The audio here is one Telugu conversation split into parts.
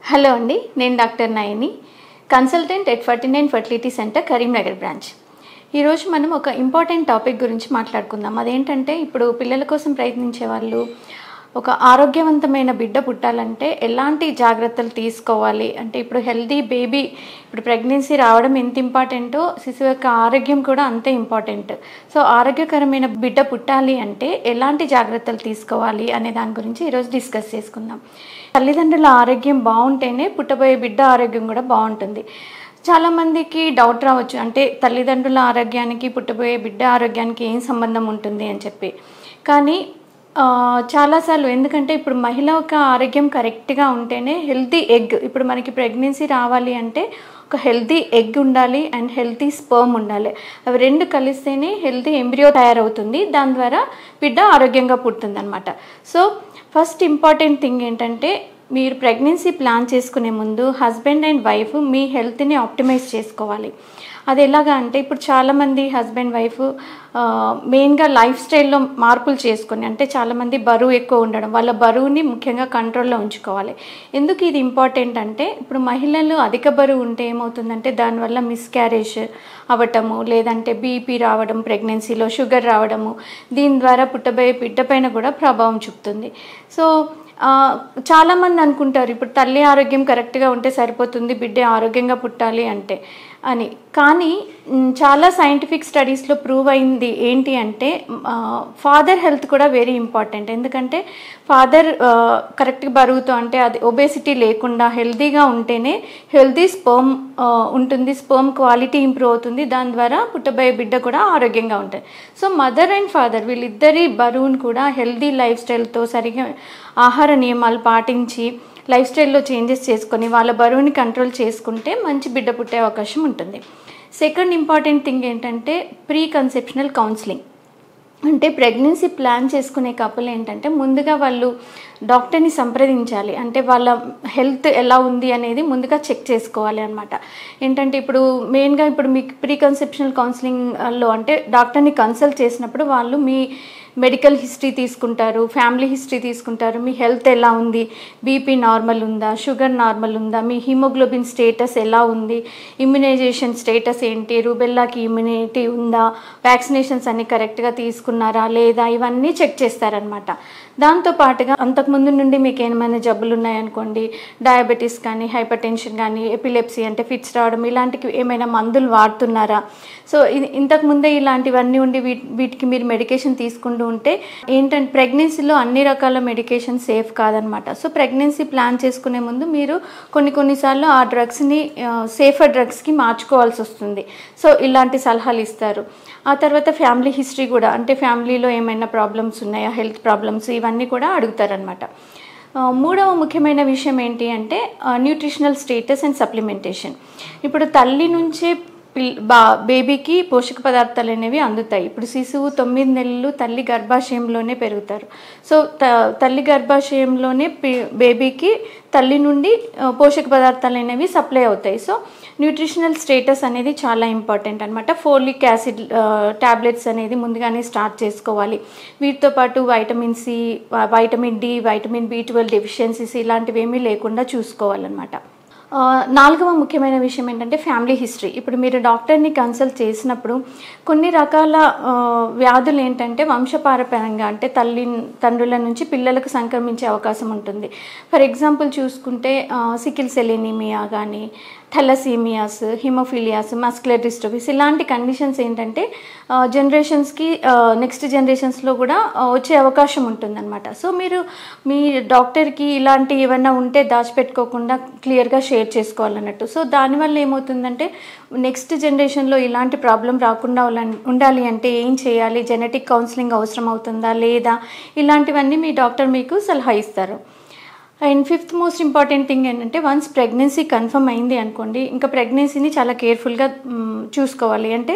హలో అండి నేను doctor Nayani consultant at forty nine fertility centre Karimnagar branch ఈరోజు మనం ఒక ఇంపార్టెంట్ టాపిక్ గురించి మాట్లాడుకుందాం అదేంటంటే ఇప్పుడు పిల్లల కోసం ప్రయత్నించే వాళ్ళు ఒక ఆరోగ్యవంతమైన బిడ్డ పుట్టాలంటే ఎలాంటి జాగ్రత్తలు తీసుకోవాలి అంటే ఇప్పుడు హెల్దీ బేబీ ఇప్పుడు ప్రెగ్నెన్సీ రావడం ఎంత ఇంపార్టెంటో శిశువు యొక్క ఆరోగ్యం కూడా అంతే ఇంపార్టెంట్ సో ఆరోగ్యకరమైన బిడ్డ పుట్టాలి అంటే ఎలాంటి జాగ్రత్తలు తీసుకోవాలి అనే దాని గురించి ఈరోజు డిస్కస్ చేసుకుందాం తల్లిదండ్రుల ఆరోగ్యం బాగుంటేనే పుట్టబోయే బిడ్డ ఆరోగ్యం కూడా బాగుంటుంది చాలామందికి డౌట్ రావచ్చు అంటే తల్లిదండ్రుల ఆరోగ్యానికి పుట్టబోయే బిడ్డ ఆరోగ్యానికి ఏం సంబంధం ఉంటుంది అని చెప్పి కానీ ఆ, చాలాసార్లు ఎందుకంటే ఇప్పుడు మహిళ యొక్క ఆరోగ్యం కరెక్ట్గా ఉంటేనే హెల్తీ ఎగ్ ఇప్పుడు మనకి ప్రెగ్నెన్సీ రావాలి అంటే ఒక హెల్తీ ఎగ్ ఉండాలి అండ్ హెల్తీ స్పర్మ్ ఉండాలి అవి రెండు కలిస్తేనే హెల్తీ ఎంబ్రియో తయారవుతుంది దాని ద్వారా బిడ్డ ఆరోగ్యంగా పుడుతుంది అనమాట సో ఫస్ట్ ఇంపార్టెంట్ థింగ్ ఏంటంటే మీరు ప్రెగ్నెన్సీ ప్లాన్ చేసుకునే ముందు హస్బెండ్ అండ్ వైఫ్ మీ హెల్త్ని ఆప్టిమైజ్ చేసుకోవాలి అది ఎలాగా అంటే ఇప్పుడు చాలామంది హస్బెండ్ వైఫ్ మెయిన్గా లైఫ్ స్టైల్లో మార్పులు చేసుకొని అంటే చాలామంది బరువు ఎక్కువ ఉండడం వాళ్ళ బరువుని ముఖ్యంగా కంట్రోల్లో ఉంచుకోవాలి ఎందుకు ఇది ఇంపార్టెంట్ అంటే ఇప్పుడు మహిళలు అధిక బరువు ఉంటే ఏమవుతుందంటే దానివల్ల మిస్క్యారేజ్ అవ్వటము లేదంటే బీపీ రావడం ప్రెగ్నెన్సీలో షుగర్ రావడము దీని ద్వారా పుట్టబోయే బిడ్డ పైన కూడా ప్రభావం చూపుతుంది సో ఆ, చాలామంది అనుకుంటారు ఇప్పుడు తల్లి ఆరోగ్యం కరెక్ట్గా ఉంటే సరిపోతుంది బిడ్డ ఆరోగ్యంగా పుట్టాలి అంటే అని కానీ మ్, చాలా సైంటిఫిక్ స్టడీస్లో ప్రూవ్ అయింది ఏంటి అంటే ఫాదర్ హెల్త్ కూడా వెరీ ఇంపార్టెంట్ ఎందుకంటే ఫాదర్ కరెక్ట్గా బరువుతో అంటే అది ఒబేసిటీ లేకుండా హెల్తీగా ఉంటేనే హెల్తీ స్పర్మ్ ఉంటుంది స్పర్మ్ క్వాలిటీ ఇంప్రూవ్ అవుతుంది దాని ద్వారా పుట్టబోయే బిడ్డ కూడా ఆరోగ్యంగా ఉంటుంది సో మదర్ అండ్ ఫాదర్ వీళ్ళిద్దరి బరువును కూడా హెల్తీ లైఫ్ స్టైల్తో సరిగా ఆహార నియమాలు పాటించి లైఫ్ స్టైల్లో చేంజెస్ చేసుకొని వాళ్ళ బరువుని కంట్రోల్ చేసుకుంటే మంచి బిడ్డ పుట్టే అవకాశం ఉంటుంది సెకండ్ ఇంపార్టెంట్ థింగ్ ఏంటంటే ప్రీ కన్సెప్షనల్ కౌన్సిలింగ్ అంటే ప్రెగ్నెన్సీ ప్లాన్ చేసుకునే కపుల్ ఏంటంటే ముందుగా వాళ్ళు డాక్టర్ని సంప్రదించాలి అంటే వాళ్ళ హెల్త్ ఎలా ఉంది అనేది ముందుగా చెక్ చేసుకోవాలి అనమాట ఏంటంటే ఇప్పుడు మెయిన్గా ఇప్పుడు మీకు ప్రీ కన్సెప్షనల్ కౌన్సిలింగ్లో అంటే డాక్టర్ని కన్సల్ట్ చేసినప్పుడు వాళ్ళు మీ మెడికల్ హిస్టరీ తీసుకుంటారు ఫ్యామిలీ హిస్టరీ తీసుకుంటారు మీ హెల్త్ ఎలా ఉంది బీపీ నార్మల్ ఉందా షుగర్ నార్మల్ ఉందా మీ హిమోగ్లోబిన్ స్టేటస్ ఎలా ఉంది ఇమ్యునైజేషన్ స్టేటస్ ఏంటి రూబెల్లాకి ఇమ్యూనిటీ ఉందా వ్యాక్సినేషన్స్ అన్ని కరెక్ట్గా తీసుకున్నారా లేదా ఇవన్నీ చెక్ చేస్తారనమాట దాంతో పాటుగా అంతకుముందు నుండి మీకు ఏమైనా జబ్బులు ఉన్నాయనుకోండి డయాబెటీస్ కానీ హైపర్ టెన్షన్ కానీ ఎపిలెప్సీ అంటే ఫిట్స్ రావడం ఇలాంటివి ఏమైనా మందులు వాడుతున్నారా సో ఇది ఇంతకుముందే ఇలాంటివన్నీ ఉండి వీటి వీటికి మీరు మెడికేషన్ తీసుకుంటూ ఉంటే ఏంటంటే ప్రెగ్నెన్సీలో అన్ని రకాల మెడికేషన్ సేఫ్ కాదనమాట సో ప్రెగ్నెన్సీ ప్లాన్ చేసుకునే ముందు మీరు కొన్ని కొన్నిసార్లు ఆ డ్రగ్స్ని సేఫర్ డ్రగ్స్కి మార్చుకోవాల్సి వస్తుంది సో ఇలాంటి సలహాలు ఇస్తారు ఆ తర్వాత ఫ్యామిలీ హిస్టరీ కూడా అంటే ఫ్యామిలీలో ఏమైనా ప్రాబ్లమ్స్ ఉన్నాయా హెల్త్ ప్రాబ్లమ్స్ ఇవన్నీ కూడా అడుగుతారనమాట ఆ, మూడవ ముఖ్యమైన విషయం ఏంటి అంటే న్యూట్రిషనల్ స్టేటస్ అండ్ సప్లిమెంటేషన్ ఇప్పుడు తల్లి నుంచే పిల్ బా బేబీకి పోషక పదార్థాలు అనేవి అందుతాయి ఇప్పుడు శిశువు తొమ్మిది నెలలు తల్లి గర్భాశయంలోనే పెరుగుతారు సో త తల్లి గర్భాశయంలోనే పి- బేబీకి తల్లి నుండి ఆ, పోషక పదార్థాలు అనేవి సప్లై అవుతాయి సో న్యూట్రిషనల్ స్టేటస్ అనేది చాలా ఇంపార్టెంట్ అనమాట ఫోలిక్ యాసిడ్ ట్యాబ్లెట్స్ అనేది ముందుగానే స్టార్ట్ చేసుకోవాలి వీటితో పాటు vitamin C vitamin D vitamin B twelve deficiencies ఇలాంటివి ఏమీ లేకుండా చూసుకోవాలన్నమాట ఆ, నాలుగవ ముఖ్యమైన విషయం ఏంటంటే ఫ్యామిలీ హిస్టరీ ఇప్పుడు మీరు డాక్టర్ని కన్సల్ట్ చేసినప్పుడు కొన్ని రకాల ఆ, వ్యాధులు ఏంటంటే వంశపారపరంగా అంటే తల్లి తండ్రుల నుంచి పిల్లలకు సంక్రమించే అవకాశం ఉంటుంది ఫర్ ఎగ్జాంపుల్ చూసుకుంటే సికిల్ సెలినిమియా కానీ థెలసీమియాస్ హిమోఫిలియాస్ మస్కులర్ డిస్ట్రోఫీస్ ఇలాంటి కండిషన్స్ ఏంటంటే జనరేషన్స్కి నెక్స్ట్ జనరేషన్స్లో కూడా ఆ, వచ్చే అవకాశం ఉంటుందన్నమాట సో మీరు మీ డాక్టర్కి ఇలాంటి ఏమైనా ఉంటే దాచిపెట్టుకోకుండా క్లియర్గా షేర్ చేసుకోవాలన్నట్టు సో దానివల్ల ఏమవుతుందంటే నెక్స్ట్ జనరేషన్లో ఇలాంటి ప్రాబ్లం రాకుండా ఉల- ఉండాలి అంటే ఏం చేయాలి జెనెటిక్ కౌన్సిలింగ్ అవసరం అవుతుందా లేదా ఇలాంటివన్నీ మీ డాక్టర్ మీకు సలహా ఇస్తారు and fifth most important thing ఏంటంటే వన్స్ ప్రెగ్నెన్సీ కన్ఫర్మ్ అయింది అనుకోండి ఇంకా ప్రెగ్నెన్సీని చాలా కేర్ఫుల్గా చూసుకోవాలి అంటే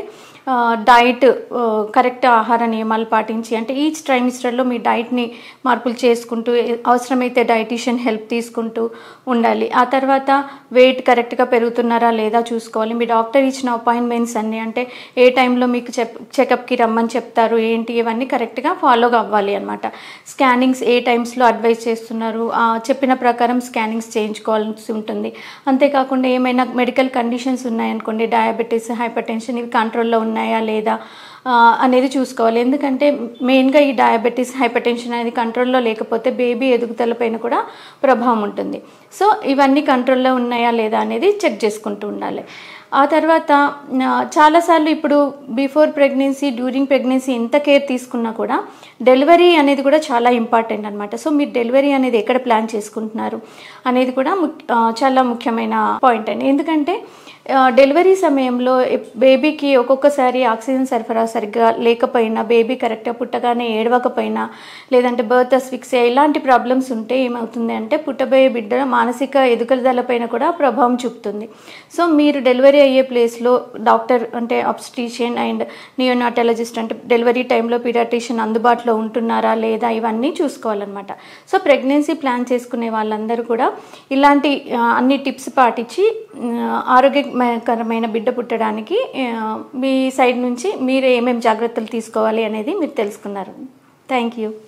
డైట్ కరెక్ట్ ఆహార నియమాలు పాటించి అంటే ఈచ్ ట్రైమిస్టర్లో మీ డైట్ని మార్పులు చేసుకుంటూ ఏ- అవసరమైతే డైటీషియన్ హెల్ప్ తీసుకుంటూ ఉండాలి ఆ తర్వాత వెయిట్ కరెక్ట్గా పెరుగుతున్నారా లేదా చూసుకోవాలి మీ డాక్టర్ ఇచ్చిన అపాయింట్మెంట్స్ అన్నీ అంటే ఏ టైంలో మీకు చెప్ చెకప్కి రమ్మని చెప్తారు ఏంటి ఇవన్నీ కరెక్ట్గా ఫాలో అవ్వాలి అనమాట స్కానింగ్స్ ఏ టైమ్స్లో అడ్వైస్ చేస్తున్నారు ఆ, చెప్పిన చెప్పిన ప్రకారం స్కానింగ్స్ చేయించుకోవాల్సి ఉంటుంది అంతేకాకుండా ఏమైనా మెడికల్ కండిషన్స్ ఉన్నాయనుకోండి డయాబెటీస్ హైపర్ టెన్షన్ ఇవి కంట్రోల్లో ఉన్నాయా లేదా ఆ, అనేది చూసుకోవాలి ఎందుకంటే మెయిన్గా ఈ డయాబెటీస్ హైపర్ టెన్షన్ అనేది కంట్రోల్లో లేకపోతే బేబీ ఎదుగుదల పైన కూడా ప్రభావం ఉంటుంది సో ఇవన్నీ కంట్రోల్లో ఉన్నాయా లేదా అనేది చెక్ చేసుకుంటూ ఉండాలి ఆ తర్వాత ఆ, చాలాసార్లు ఇప్పుడు బిఫోర్ ప్రెగ్నెన్సీ డ్యూరింగ్ ప్రెగ్నెన్సీ ఎంత కేర్ తీసుకున్నా కూడా డెలివరీ అనేది కూడా చాలా ఇంపార్టెంట్ అనమాట సో మీరు డెలివరీ అనేది ఎక్కడ ప్లాన్ చేసుకుంటున్నారు అనేది కూడా ముక్- ఆ, చాలా ముఖ్యమైన పాయింట్ అండి ఎందుకంటే ఆ, డెలివరీ సమయంలో బేబీకి ఒక్కొక్కసారి ఆక్సిజన్ సరఫరా సరిగ్గా లేకపోయినా బేబీ కరెక్ట్గా పుట్టగానే ఏడవకపోయినా లేదంటే బర్త్ అస్ఫిక్సియా ఇలాంటి ప్రాబ్లమ్స్ ఉంటే ఏమవుతుంది అంటే పుట్టబోయే బిడ్డ మానసిక ఎదుగుదల పైన కూడా ప్రభావం చూపుతుంది సో మీరు డెలివరీ అయ్యే ప్లేస్లో డాక్టర్ అంటే అబ్స్టీషియన్ అండ్ నియోనాటాలజిస్ట్ అంటే డెలివరీ టైంలో పీడియాట్రిషియన్ అందుబాటులో ఉంటున్నారా లేదా ఇవన్నీ చూసుకోవాలన్నమాట సో ప్రెగ్నెన్సీ ప్లాన్ చేసుకునే వాళ్ళందరూ కూడా ఇలాంటి ఆ, అన్ని టిప్స్ పాటించి ఆ, ఆరోగ్యకరమైన బిడ్డ పుట్టడానికి ఆ, మీ సైడ్ నుంచి మీరు ఏమేమి జాగ్రత్తలు తీసుకోవాలి అనేది మీరు తెలుసుకున్నారు థ్యాంక్ యూ